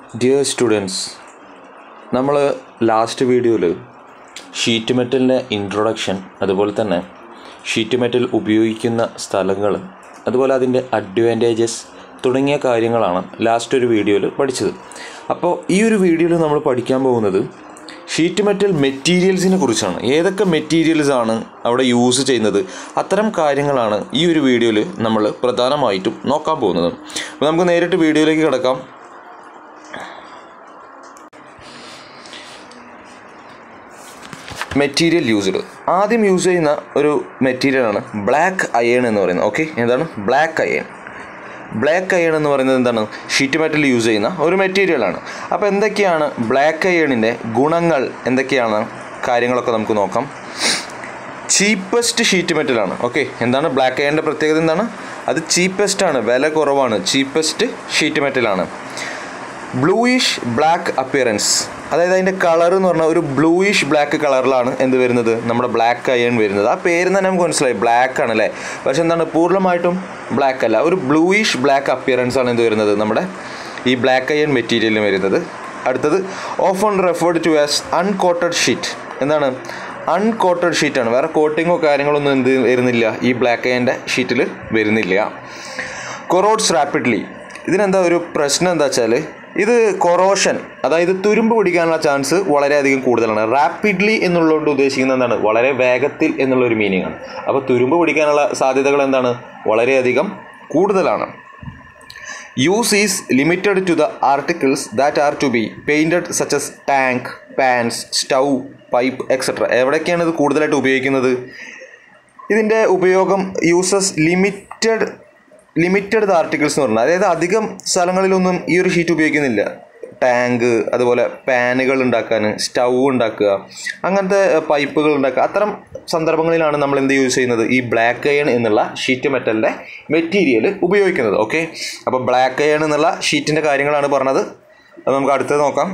dear students നമ്മൾ last വീഡിയോയിൽ sheet മെറ്റലിൻ്റെ ഇൻട്രൊഡക്ഷൻ അതുപോലെ തന്നെ ഷീറ്റ് മെറ്റൽ ഉപയോഗിക്കുന്ന സ്ഥലങ്ങൾ അതുപോലെ അതിൻ്റെ അഡ്വാൻറ്റേജസ് തുടങ്ങിയ കാര്യങ്ങളാണ് ലാസ്റ്റ് ഒരു വീഡിയോയിൽ പഠിച്ചത് അപ്പോൾ ഈ ഒരു വീഡിയോയിൽ നമ്മൾ പഠിക്കാൻ പോകുന്നത് ഷീറ്റ് മെറ്റൽ മെറ്റീരിയൽസിനെ കുറിച്ചാണ് ഏതൊക്കെ മെറ്റീരിയൽസ് ആണ് അവിടെ യൂസ് ചെയ്യുന്നത് അത്തരം കാര്യങ്ങളാണ് ഈ ഒരു വീഡിയോയിൽ നമ്മൾ പ്രധാനമായിട്ടും നോക്കാൻ പോകുന്നത് അപ്പോൾ നമുക്ക് നേരിട്ട് വീഡിയോയിലേക്ക് കിടക്കാം മെറ്റീരിയൽ യൂസ്ഡ് ആദ്യം യൂസ് ചെയ്യുന്ന ഒരു മെറ്റീരിയലാണ് ബ്ലാക്ക് അയൺ എന്ന് പറയുന്നത് ഓക്കെ എന്താണ് ബ്ലാക്ക് അയൺ ബ്ലാക്ക് അയൺ എന്ന് പറയുന്നത് എന്താണ് ഷീറ്റ് മെറ്റൽ യൂസ് ചെയ്യുന്ന ഒരു മെറ്റീരിയലാണ് അപ്പോൾ എന്തൊക്കെയാണ് ബ്ലാക്ക് അയണിൻ്റെ ഗുണങ്ങൾ എന്തൊക്കെയാണ് കാര്യങ്ങളൊക്കെ നമുക്ക് നോക്കാം ചീപ്പസ്റ്റ് ഷീറ്റ് മെറ്റലാണ് ഓക്കെ എന്താണ് ബ്ലാക്ക് അയണിൻ്റെ പ്രത്യേകത എന്താണ് അത് ചീപ്പസ്റ്റ് ആണ് വില കുറവാണ് ചീപ്പസ്റ്റ് ഷീറ്റ് മെറ്റലാണ് ബ്ലൂയിഷ് ബ്ലാക്ക് അപ്പിയറൻസ് അതായത് അതിൻ്റെ കളർ എന്ന് പറഞ്ഞാൽ ഒരു ബ്ലൂയിഷ് ബ്ലാക്ക് കളറിലാണ് എന്ത് വരുന്നത് നമ്മുടെ ബ്ലാക്ക് അയൺ വരുന്നത് ആ പേര് തന്നെ നമുക്ക് മനസ്സിലായി ബ്ലാക്ക് ആണ് അല്ലേ പക്ഷെ എന്താണ് പൂർണ്ണമായിട്ടും ബ്ലാക്ക് അല്ല ഒരു ബ്ലൂയിഷ് ബ്ലാക്ക് അപ്പിയറൻസ് ആണ് എന്ത് വരുന്നത് നമ്മുടെ ഈ ബ്ലാക്ക് അയൺ മെറ്റീരിയലിന് വരുന്നത് അടുത്തത് often referred to as uncoated sheet എന്താണ് അൺകോട്ടഡ് ഷീറ്റാണ് വേറെ കോട്ടിങ്ങോ കാര്യങ്ങളൊന്നും എന്ത് വരുന്നില്ല ഈ ബ്ലാക്ക് അയൻ്റെ ഷീറ്റിൽ വരുന്നില്ല കൊറോഡ്സ് റാപ്പിഡ്ലി ഇതിനെന്താ ഒരു പ്രശ്നം എന്താ വെച്ചാൽ ഇത് കൊറോഷൻ അതായത് തുരുമ്പ് പിടിക്കാനുള്ള ചാൻസ് വളരെയധികം കൂടുതലാണ് റാപ്പിഡ്ലി എന്നുള്ളതുകൊണ്ട് ഉദ്ദേശിക്കുന്നത് എന്താണ് വളരെ വേഗത്തിൽ എന്നുള്ള ഒരു മീനിങ് ആണ് അപ്പോൾ തുരുമ്പ് പിടിക്കാനുള്ള സാധ്യതകൾ എന്താണ് വളരെയധികം കൂടുതലാണ് use is limited to the articles that are to be painted such as tank pans stove pipe etcetera എവിടെയൊക്കെയാണ് ഇത് കൂടുതലായിട്ട് ഉപയോഗിക്കുന്നത് ഇതിൻ്റെ ഉപയോഗം യൂസസ് ലിമിറ്റഡ് ലിമിറ്റഡ് ആർട്ടിക്കിൾസ് എന്ന് പറഞ്ഞാൽ അതായത് അധികം സ്ഥലങ്ങളിലൊന്നും ഈ ഒരു ഷീറ്റ് ഉപയോഗിക്കുന്നില്ല ടാങ്ക് അതുപോലെ പാനുകൾ ഉണ്ടാക്കാൻ സ്റ്റൗ ഉണ്ടാക്കുക അങ്ങനത്തെ പൈപ്പുകൾ ഉണ്ടാക്കുക അത്തരം സന്ദർഭങ്ങളിലാണ് നമ്മൾ എന്ത് യൂസ് ചെയ്യുന്നത് ഈ ബ്ലാക്ക് അയൺ എന്നുള്ള ഷീറ്റ് മെറ്റലിൻ്റെ മെറ്റീരിയൽ ഉപയോഗിക്കുന്നത് ഓക്കെ അപ്പോൾ ബ്ലാക്ക് അയൺ എന്നുള്ള ഷീറ്റിൻ്റെ കാര്യങ്ങളാണ് പറഞ്ഞത് അത് നമുക്ക് അടുത്തത് നോക്കാം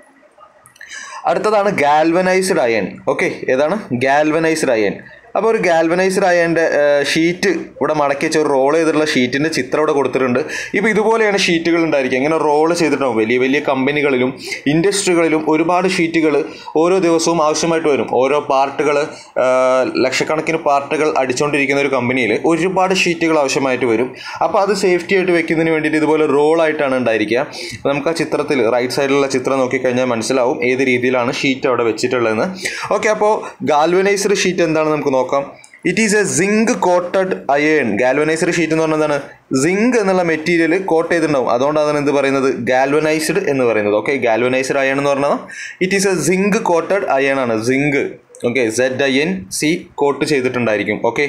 അടുത്തതാണ് ഗാൽവനൈസ്ഡ് അയൺ ഓക്കെ ഏതാണ് ഗാൽവനൈസ്ഡ് അയൺ അപ്പോൾ ഒരു ഗാൽവനൈസ്ഡ് അയൻ്റെ ഷീറ്റ് ഇവിടെ മടക്കി വെച്ച ഒരു റോൾ ചെയ്തിട്ടുള്ള ഷീറ്റിൻ്റെ ചിത്രം ഇവിടെ കൊടുത്തിട്ടുണ്ട് ഇപ്പോൾ ഇതുപോലെയാണ് ഷീറ്റുകൾ ഉണ്ടായിരിക്കുക ഇങ്ങനെ റോൾ ചെയ്തിട്ടുണ്ടാവും വലിയ വലിയ കമ്പനികളിലും ഇൻഡസ്ട്രികളിലും ഒരുപാട് ഷീറ്റുകൾ ഓരോ ദിവസവും ആവശ്യമായിട്ട് വരും ഓരോ പാർട്ടുകൾ ലക്ഷക്കണക്കിന് പാർട്ടുകൾ അടിച്ചുകൊണ്ടിരിക്കുന്ന ഒരു കമ്പനിയിൽ ഒരുപാട് ഷീറ്റുകൾ ആവശ്യമായിട്ട് വരും അപ്പോൾ അത് സേഫ്റ്റി ആയിട്ട് വെക്കുന്നതിന് വേണ്ടിയിട്ട് ഇതുപോലെ റോളായിട്ടാണ് ഉണ്ടായിരിക്കുക അപ്പോൾ നമുക്ക് ആ ചിത്രത്തിൽ റൈറ്റ് സൈഡിലുള്ള ചിത്രം നോക്കിക്കഴിഞ്ഞാൽ മനസ്സിലാവും ഏത് രീതിയിലാണ് ഷീറ്റ് അവിടെ വെച്ചിട്ടുള്ളതെന്ന് ഓക്കെ അപ്പോൾ ഗാൽവനൈസ്ഡ് ഷീറ്റ് എന്താണെന്ന് നമുക്ക് നോക്കാം it is a zinc coated iron galvanised sheet എന്ന് പറഞ്ഞാൽ എന്താണ് സിങ്ക് എന്നുള്ള മെറ്റീരിയൽ കോട്ട് ചെയ്തിട്ടുണ്ടാവും അതുകൊണ്ടാണ് എന്ത് പറയുന്നത് ഗാൽവനൈസ്ഡ് എന്ന് പറയുന്നത് ഓക്കെ ഗാൽവനൈസ്ഡ് അയൺ എന്ന് പറഞ്ഞാൽ it is a zinc coated iron ആണ് zinc okay Z I N C coat ചെയ്തിട്ടുണ്ടായിരിക്കും ഓക്കെ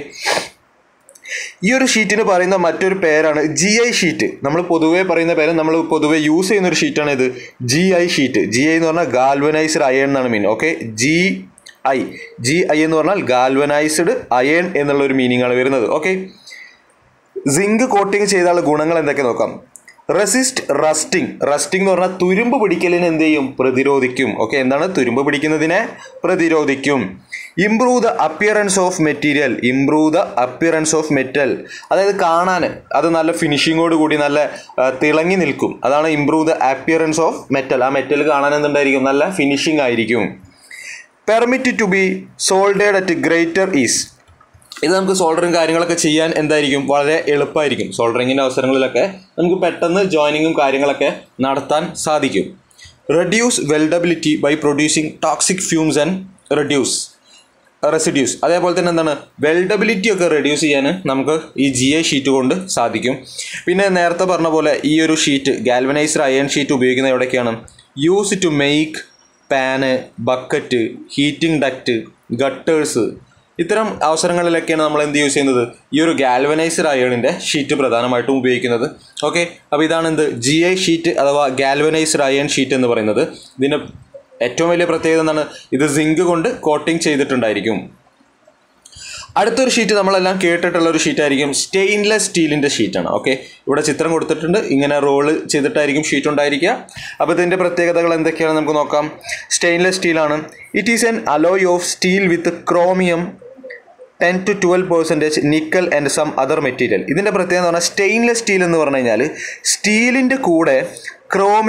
ഈ ഒരു ഷീറ്റിന് പറയുന്ന മറ്റൊരു പേരാണ് ജി ഐ ഷീറ്റ് നമ്മൾ പൊതുവേ പറയുന്ന പേര് നമ്മൾ പൊതുവേ യൂസ് ചെയ്യുന്ന ഒരു ഷീറ്റാണ് ഇത് G I sheet G I എന്ന് പറഞ്ഞാൽ ഗാൽവനൈസ്ഡ് അയൺ എന്നാണ് mean okay G I G I എന്ന് പറഞ്ഞാൽ ഗാൽവനൈസ്ഡ് അയൺ എന്നുള്ള ഒരു മീനിങ് ആണ് വരുന്നത് ഓക്കെ സിങ്ക് കോട്ടിങ് ചെയ്താലുള്ള ഗുണങ്ങൾ എന്തൊക്കെ നോക്കാം റെസിസ്റ്റ് റസ്റ്റിംഗ് റസ്റ്റിംഗ് എന്ന് പറഞ്ഞാൽ തുരുമ്പ് പിടിക്കലിന് എന്ത് ചെയ്യും പ്രതിരോധിക്കും ഓക്കെ എന്താണ് തുരുമ്പ് പിടിക്കുന്നതിനെ പ്രതിരോധിക്കും improve the appearance of material improve the appearance of metal അതായത് കാണാൻ അത് നല്ല ഫിനിഷിങ്ങോട് കൂടി നല്ല തിളങ്ങി നിൽക്കും അതാണ് improve the appearance of metal ആ മെറ്റൽ കാണാൻ എന്തുണ്ടായിരിക്കും നല്ല ഫിനിഷിംഗ് ആയിരിക്കും permit to be soldered at greater ease ഇത് നമുക്ക് സോൾഡറിങ് കാര്യങ്ങളൊക്കെ ചെയ്യാൻ എന്തായിരിക്കും വളരെ എളുപ്പമായിരിക്കും സോൾഡറിങ്ങിൻ്റെ അവസരങ്ങളിലൊക്കെ നമുക്ക് പെട്ടെന്ന് ജോയിനിങ്ങും കാര്യങ്ങളൊക്കെ നടത്താൻ സാധിക്കും reduce weldability by producing toxic fumes and reduce residues അതേപോലെ തന്നെ എന്താണ് വെൽഡബിലിറ്റി ഒക്കെ റെഡ്യൂസ് ചെയ്യാൻ നമുക്ക് ഈ ജി ഐ ഷീറ്റ് കൊണ്ട് സാധിക്കും പിന്നെ നേരത്തെ പറഞ്ഞ പോലെ ഈ ഒരു ഷീറ്റ് ഗാൽവനൈസ്ഡ് അയൺ ഷീറ്റ് ഉപയോഗിക്കുന്നത് എവിടെയൊക്കെയാണ് use to make pan bucket heating duct gutters ഇത്തരം അവസരങ്ങളിലൊക്കെയാണ് നമ്മൾ എന്ത് യൂസ് ചെയ്യുന്നത് ഈ ഒരു ഗാൽവനൈസ്ഡ് അയണിൻ്റെ ഷീറ്റ് പ്രധാനമായിട്ടും ഉപയോഗിക്കുന്നത് ഓക്കെ അപ്പോൾ ഇതാണ് എന്ത് ജി ഐ ഷീറ്റ് അഥവാ ഗാൽവനൈസ്ഡ് അയൺ ഷീറ്റ് എന്ന് പറയുന്നത് ഇതിൻ്റെ ഏറ്റവും വലിയ പ്രത്യേകത എന്താണ് ഇത് സിങ്ക് കൊണ്ട് കോട്ടിംഗ് ചെയ്തിട്ടുണ്ടായിരിക്കും അടുത്തൊരു ഷീറ്റ് നമ്മളെല്ലാം കേട്ടിട്ടുള്ള ഒരു ഷീറ്റായിരിക്കും സ്റ്റെയിൻലെസ് സ്റ്റീലിൻ്റെ ഷീറ്റാണ് ഓക്കെ ഇവിടെ ചിത്രം കൊടുത്തിട്ടുണ്ട് ഇങ്ങനെ റോള് ചെയ്തിട്ടായിരിക്കും ഷീറ്റ് ഉണ്ടായിരിക്കുക അപ്പോൾ ഇതിൻ്റെ പ്രത്യേകതകൾ എന്തൊക്കെയാണെന്ന് നമുക്ക് നോക്കാം സ്റ്റെയിൻലെസ് സ്റ്റീലാണ് it is an alloy of steel with chromium ten to twelve percentage nickel and some other material ഇതിൻ്റെ പ്രത്യേകത എന്ന് പറഞ്ഞാൽ സ്റ്റെയിൻലെസ് സ്റ്റീൽ എന്ന് പറഞ്ഞു കഴിഞ്ഞാൽ സ്റ്റീലിൻ്റെ കൂടെ ക്രോമിയം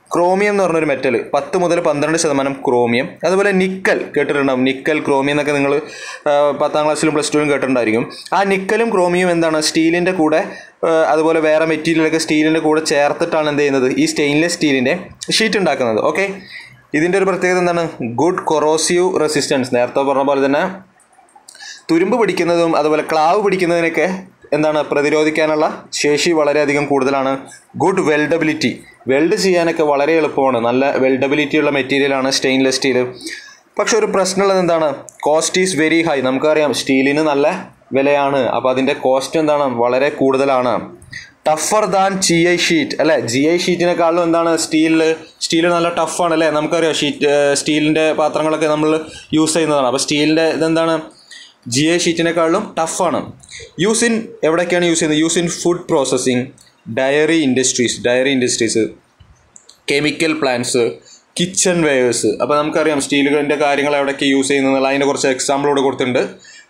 ക്രോമിയം എന്ന് പറഞ്ഞൊരു മെറ്റൽ പത്ത് മുതൽ പന്ത്രണ്ട് ശതമാനം ക്രോമിയം അതുപോലെ നിക്കൽ കേട്ടിട്ടുണ്ടാവും നിക്കൽ ക്രോമിയം എന്നൊക്കെ നിങ്ങൾ പത്താം ക്ലാസ്സിലും പ്ലസ് ടുവിലും കേട്ടിട്ടുണ്ടായിരിക്കും ആ നിക്കലും ക്രോമിയം എന്താണ് സ്റ്റീലിൻ്റെ കൂടെ ആ, അതുപോലെ വേറെ മെറ്റീരിയലൊക്കെ സ്റ്റീലിൻ്റെ കൂടെ ചേർത്തിട്ടാണ് എന്ത് ചെയ്യുന്നത് ഈ സ്റ്റെയിൻലെസ് സ്റ്റീലിൻ്റെ ഷീറ്റ് ഉണ്ടാക്കുന്നത് ഓക്കെ ഇതിൻ്റെ ഒരു പ്രത്യേകത എന്താണ് ഗുഡ് കൊറോസീവ് റെസിസ്റ്റൻസ് നേരത്തെ പറഞ്ഞ പോലെ തന്നെ തുരുമ്പ് പിടിക്കുന്നതും അതുപോലെ ക്ലാവ് പിടിക്കുന്നതിനൊക്കെ എന്താണ് പ്രതിരോധിക്കാനുള്ള ശേഷി വളരെയധികം കൂടുതലാണ് ഗുഡ് വെൽഡബിലിറ്റി വെൽഡ് ചെയ്യാനൊക്കെ വളരെ എളുപ്പമാണ് നല്ല വെൽഡബിലിറ്റി ഉള്ള മെറ്റീരിയലാണ് സ്റ്റെയിൻലെസ് സ്റ്റീൽ പക്ഷെ ഒരു പ്രശ്നമുള്ളത് എന്താണ് കോസ്റ്റ് ഈസ് വെരി ഹൈ നമുക്കറിയാം സ്റ്റീലിന് നല്ല വിലയാണ് അപ്പോൾ അതിൻ്റെ കോസ്റ്റ് എന്താണ് വളരെ കൂടുതലാണ് tougher than G I sheet അല്ലേ ജി ഐ ഷീറ്റിനെക്കാളും എന്താണ് സ്റ്റീലിൽ സ്റ്റീൽ നല്ല ടഫാണ് അല്ലേ നമുക്കറിയാം ഷീറ്റ് സ്റ്റീലിൻ്റെ പാത്രങ്ങളൊക്കെ നമ്മൾ യൂസ് ചെയ്യുന്നതാണ് അപ്പോൾ സ്റ്റീലിൻ്റെ ഇതെന്താണ് ജി ഐ ഷീറ്റിനെക്കാളും ടഫാണ് യൂസ് ഇൻ എവിടെയൊക്കെയാണ് യൂസ് ചെയ്യുന്നത് use in food processing dairy industries dairy industries chemical plants kitchen wares അപ്പോൾ നമുക്കറിയാം സ്റ്റീലുകളിൻ്റെ കാര്യങ്ങൾ എവിടെയൊക്കെ യൂസ് ചെയ്യുന്നത് അതിൻ്റെ കുറച്ച് എക്സാമ്പിൾ ഇവിടെ കൊടുത്തിട്ടുണ്ട്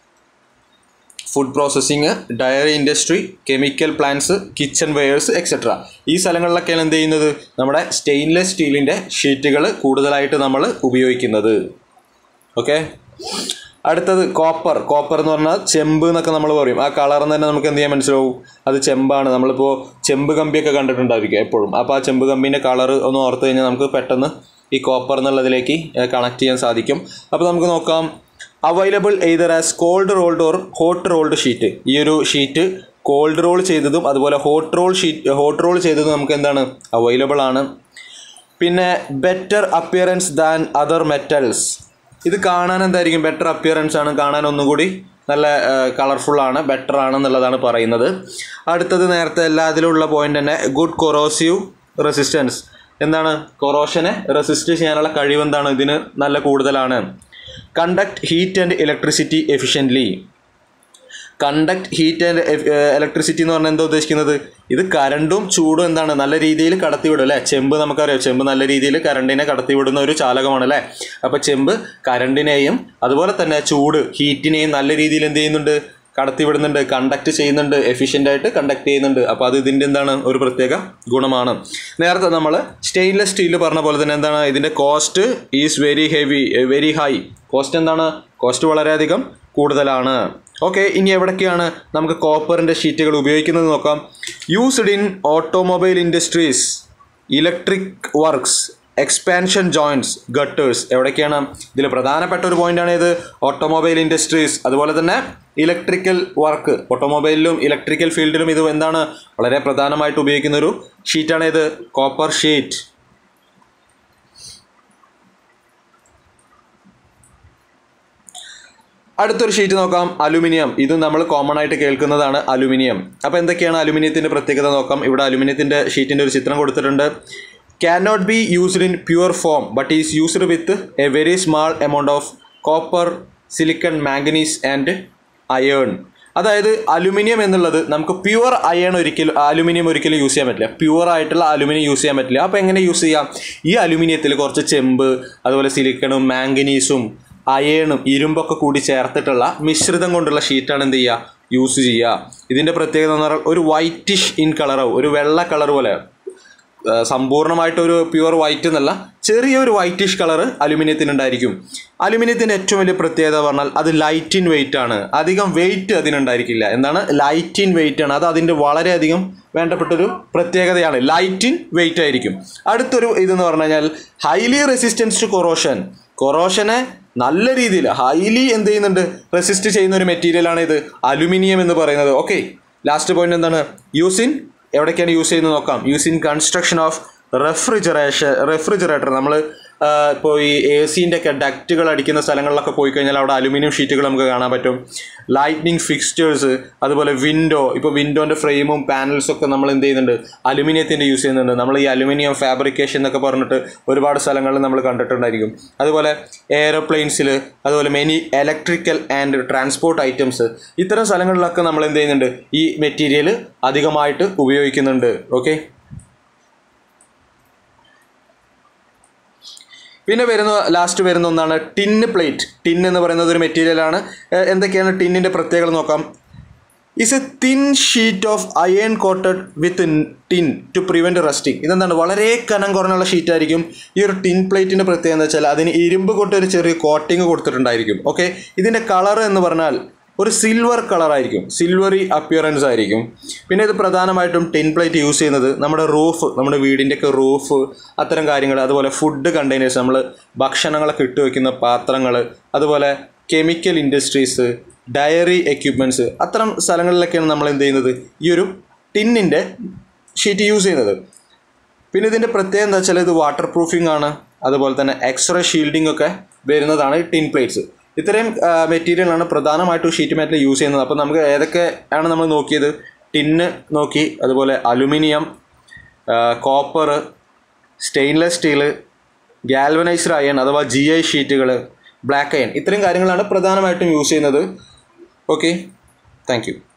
food processing dairy industry chemical plants kitchen wares etcetera ഈ സ്ഥലങ്ങളിലൊക്കെയാണ് എന്ത് ചെയ്യുന്നത് നമ്മുടെ സ്റ്റെയിൻലെസ് സ്റ്റീലിൻ്റെ ഷീറ്റുകൾ കൂടുതലായിട്ട് നമ്മൾ ഉപയോഗിക്കുന്നത് ഓക്കെ അടുത്തത് കോപ്പർ കോപ്പർ എന്ന് പറഞ്ഞാൽ ചെമ്പ് എന്നൊക്കെ നമ്മൾ പറയും ആ കളർ തന്നെ നമുക്ക് എന്ത് ചെയ്യാൻ മനസ്സിലാവും അത് ചെമ്പാണ് നമ്മളിപ്പോൾ ചെമ്പ് കമ്പിയൊക്കെ കണ്ടിട്ടുണ്ടായിരിക്കും എപ്പോഴും അപ്പോൾ ആ ചെമ്പ് കമ്പീൻ്റെ കളർ ഒന്ന് ഓർത്ത് കഴിഞ്ഞാൽ നമുക്ക് പെട്ടെന്ന് ഈ കോപ്പർ എന്നുള്ളതിലേക്ക് കണക്ട് ചെയ്യാൻ സാധിക്കും അപ്പോൾ നമുക്ക് നോക്കാം available either as cold rolled or hot rolled sheet ഈ ഒരു ഷീറ്റ് കോൾഡ് റോൾ ചെയ്തതും അതുപോലെ hot roll sheet hot roll ചെയ്തതും നമുക്ക് എന്താണ് അവൈലബിൾ ആണ് പിന്നെ better appearance than other metals ഇത് കാണാൻ എന്തായിരിക്കും ബെറ്റർ അപ്പിയറൻസ് ആണ് കാണാൻ ഒന്നും കൂടി നല്ല കളർഫുൾ ആണ് ബെറ്റർ ആണെന്നുള്ളതാണ് പറയുന്നത് അടുത്തത് നേരത്തെ എല്ലാത്തിലുള്ള പോയിന്റ് തന്നെ ഗുഡ് കൊറോസീവ് റെസിസ്റ്റൻസ് എന്താണ് കൊറോഷനെ റെസിസ്റ്റ് ചെയ്യാനുള്ള കഴിവ് എന്താണ് ഇതിന് നല്ല കൂടുതലാണ് conduct heat and electricity efficiently conduct heat and electricity എന്ന് പറഞ്ഞാൽ എന്താ ഉദ്ദേശിക്കുന്നത് ഇത് കരണ്ടും ചൂടും എന്താണ് നല്ല രീതിയിൽ കടത്തിവിടും അല്ലേ ചെമ്പ് നമുക്കറിയാം ചെമ്പ് നല്ല രീതിയിൽ കരണ്ടിനെ കടത്തിവിടുന്ന ഒരു ചാലകമാണ് അല്ലേ അപ്പോൾ ചെമ്പ് കരണ്ടിനെയും അതുപോലെ തന്നെ ചൂട് ഹീറ്റിനെയും നല്ല രീതിയിൽ എന്ത് ചെയ്യുന്നുണ്ട് കടത്തിവിടുന്നുണ്ട് കണ്ടക്ട് ചെയ്യുന്നുണ്ട് എഫിഷ്യൻ്റ് ആയിട്ട് കണ്ടക്ട് ചെയ്യുന്നുണ്ട് അപ്പോൾ അത് ഇതിൻ്റെ എന്താണ് ഒരു പ്രത്യേക ഗുണമാണ് നേരത്തെ നമ്മൾ സ്റ്റെയിൻലെസ് സ്റ്റീൽ പറഞ്ഞ പോലെ തന്നെ എന്താണ് ഇതിൻ്റെ cost is very heavy very high cost എന്താണ് കോസ്റ്റ് വളരെയധികം കൂടുതലാണ് ഓക്കെ ഇനി എവിടൊക്കെയാണ് നമുക്ക് കോപ്പറിൻ്റെ ഷീറ്റുകൾ ഉപയോഗിക്കുന്നത് നോക്കാം used in automobile industries electric works expansion joints gutters എവിടൊക്കെയാണ് ഇതിൽ പ്രധാനപ്പെട്ട ഒരു പോയിന്റാണ് ഇത് ഓട്ടോമൊബൈൽ ഇൻഡസ്ട്രീസ് അതുപോലെ തന്നെ ഇലക്ട്രിക്കൽ വർക്ക് ഓട്ടോമൊബൈലിലും ഇലക്ട്രിക്കൽ ഫീൽഡിലും ഇത് എന്താണ് വളരെ പ്രധാനമായിട്ട് ഉപയോഗിക്കുന്ന ഒരു ഷീറ്റാണ് ഇത് കോപ്പർ ഷീറ്റ് അടുത്തൊരു ഷീറ്റ് നോക്കാം അലുമിനിയം ഇത് നമ്മൾ കോമൺ ആയിട്ട് കേൾക്കുന്നതാണ് അലുമിനിയം അപ്പോൾ എന്തൊക്കെയാണ് അലുമിനിയത്തിൻ്റെ പ്രത്യേകത നോക്കാം ഇവിടെ അലുമിനിയത്തിൻ്റെ ഷീറ്റിൻ്റെ ഒരു ചിത്രം കൊടുത്തിട്ടുണ്ട് can not be used in pure form but is used with a very small amount of copper silicon manganese and iron അതായത് അലുമിനിയം എന്നുള്ളത് നമുക്ക് പ്യുവർ അയൺ ഒരിക്കലും അലുമിനിയം ഒരിക്കലും യൂസ് ചെയ്യാൻ പറ്റില്ല പ്യുവർ ആയിട്ടുള്ള അലുമിനിയം യൂസ് ചെയ്യാൻ പറ്റില്ല അപ്പോൾ എങ്ങനെ യൂസ് ചെയ്യാം ഈ അലുമിനിയത്തിൽ കുറച്ച് ചെമ്പ് അതുപോലെ സിലിക്കണും മാംഗനീസും അയേണും ഇരുമ്പൊക്കെ കൂടി ചേർത്തിട്ടുള്ള മിശ്രിതം കൊണ്ടുള്ള ഷീറ്റാണ് എന്ത് ചെയ്യുക യൂസ് ചെയ്യുക ഇതിൻ്റെ പ്രത്യേകത എന്ന് പറഞ്ഞാൽ ഒരു വൈറ്റിഷ് ഇൻ കളറാവും ഒരു വെള്ള കളർ പോലെ ആ, സമ്പൂർണ്ണമായിട്ട് ഒരു പ്യുവർ വൈറ്റ് എന്നല്ല ചെറിയൊരു വൈറ്റിഷ് കളർ അലുമിനിയത്തിന് ഉണ്ടായിരിക്കും അലുമിനിയത്തിൻ്റെ ഏറ്റവും വലിയ പ്രത്യേകത പറഞ്ഞാൽ അത് ലൈറ്റ് ഇൻ വെയിറ്റ് ആണ് അധികം വെയിറ്റ് അതിനുണ്ടായിരിക്കില്ല എന്താണ് ലൈറ്റ് ഇൻ വെയിറ്റ് ആണ് അത് അതിൻ്റെ വളരെയധികം വേണ്ടപ്പെട്ടൊരു പ്രത്യേകതയാണ് ലൈറ്റ് ഇൻ വെയിറ്റ് ആയിരിക്കും അടുത്തൊരു ഇതെന്ന് പറഞ്ഞു കഴിഞ്ഞാൽ ഹൈലി റെസിസ്റ്റൻസ് ടു കൊറോഷൻ കൊറോഷനെ നല്ല രീതിയിൽ ഹൈലി എന്ത് ചെയ്യുന്നുണ്ട് റെസിസ്റ്റ് ചെയ്യുന്ന ഒരു മെറ്റീരിയലാണ് ഇത് അലുമിനിയം എന്ന് പറയുന്നത് ഓക്കെ ലാസ്റ്റ് പോയിന്റ് എന്താണ് യൂസ് ഇൻ എവിടേക്കാണ് യൂസ് ചെയ്യുന്നത് നോക്കാം use in construction of refrigeration refrigerator നമ്മൾ ഇപ്പോൾ ഈ എ സിൻ്റെ ഒക്കെ ഡക്റ്റുകൾ അടിക്കുന്ന സ്ഥലങ്ങളിലൊക്കെ പോയി കഴിഞ്ഞാൽ അവിടെ അലുമിനിയം ഷീറ്റുകൾ നമുക്ക് കാണാൻ പറ്റും ലൈറ്റ്നിങ് ഫിക്സ്റ്റേഴ്സ് അതുപോലെ വിൻഡോ ഇപ്പോൾ വിൻഡോൻ്റെ ഫ്രെയിമും പാനൽസും ഒക്കെ നമ്മൾ എന്ത് ചെയ്യുന്നുണ്ട് അലുമിനിയത്തിൻ്റെ യൂസ് ചെയ്യുന്നുണ്ട് നമ്മൾ ഈ അലുമിനിയം ഫാബ്രിക്കേഷൻ എന്നൊക്കെ പറഞ്ഞിട്ട് ഒരുപാട് സ്ഥലങ്ങളിൽ നമ്മൾ കണ്ടിട്ടുണ്ടായിരിക്കും അതുപോലെ എയറോപ്ലെയിൻസിൽ അതുപോലെ many electrical and transport items ഇത്തരം സ്ഥലങ്ങളിലൊക്കെ നമ്മൾ എന്ത് ചെയ്യുന്നുണ്ട് ഈ മെറ്റീരിയൽ അധികമായിട്ട് ഉപയോഗിക്കുന്നുണ്ട് ഓക്കെ പിന്നെ വരുന്ന ലാസ്റ്റ് വരുന്ന ഒന്നാണ് ടിന്ന് പ്ലേറ്റ് ടിൻ എന്ന് പറയുന്നത് ഒരു മെറ്റീരിയലാണ് ഏഹ് എന്തൊക്കെയാണ് ടിന്നിൻ്റെ പ്രത്യേകത നോക്കാം is a thin sheet of iron coated with tin to prevent rusting ഇതെന്താണ് വളരെ കനം കുറഞ്ഞുള്ള ഷീറ്റ് ആയിരിക്കും ഈ ഒരു ടിൻ പ്ലേറ്റിൻ്റെ പ്രത്യേകത എന്ന് വെച്ചാൽ അതിന് ഇരുമ്പ് കൊണ്ട് ഒരു ചെറിയ കോട്ടിങ് കൊടുത്തിട്ടുണ്ടായിരിക്കും ഓക്കെ ഇതിൻ്റെ കളർ എന്ന് പറഞ്ഞാൽ ഒരു സിൽവർ കളറായിരിക്കും സിൽവറി അപ്പിയറൻസ് ആയിരിക്കും പിന്നെ ഇത് പ്രധാനമായിട്ടും ടിൻ പ്ലേറ്റ് യൂസ് ചെയ്യുന്നത് നമ്മുടെ റൂഫ് നമ്മുടെ വീടിൻ്റെയൊക്കെ റൂഫ് അത്തരം കാര്യങ്ങൾ അതുപോലെ ഫുഡ് കണ്ടെയ്നേഴ്സ് നമ്മൾ ഭക്ഷണങ്ങളൊക്കെ ഇട്ട് വയ്ക്കുന്ന പാത്രങ്ങൾ അതുപോലെ കെമിക്കൽ ഇൻഡസ്ട്രീസ് ഡയറി എക്യുപ്മെൻറ്റ്സ് അത്തരം സ്ഥലങ്ങളിലൊക്കെയാണ് നമ്മൾ എന്ത് ചെയ്യുന്നത് ഈ ഒരു ടിന്നിൻ്റെ ഷീറ്റ് യൂസ് ചെയ്യുന്നത് പിന്നെ ഇതിൻ്റെ പ്രത്യേകത എന്താ വെച്ചാൽ ഇത് വാട്ടർ പ്രൂഫിംഗ് ആണ് അതുപോലെ തന്നെ എക്സ്റേ ഷീൽഡിംഗ് ഒക്കെ വരുന്നതാണ് ഈ ടിൻ പ്ലേറ്റ്സ് ഇത്രയും മെറ്റീരിയലാണ് പ്രധാനമായിട്ടും ഷീറ്റ് മെറ്റൽ യൂസ് ചെയ്യുന്നത് അപ്പോൾ നമുക്ക് ഏതൊക്കെ ആണ് നമ്മൾ നോക്കിയത് ടിന്ന് നോക്കി അതുപോലെ aluminium copper stainless steel galvanised iron അഥവാ ജി ഐ ഷീറ്റുകൾ ബ്ലാക്ക് അയൺ ഇത്രയും കാര്യങ്ങളാണ് പ്രധാനമായിട്ടും യൂസ് ചെയ്യുന്നത് ഓക്കെ താങ്ക് യു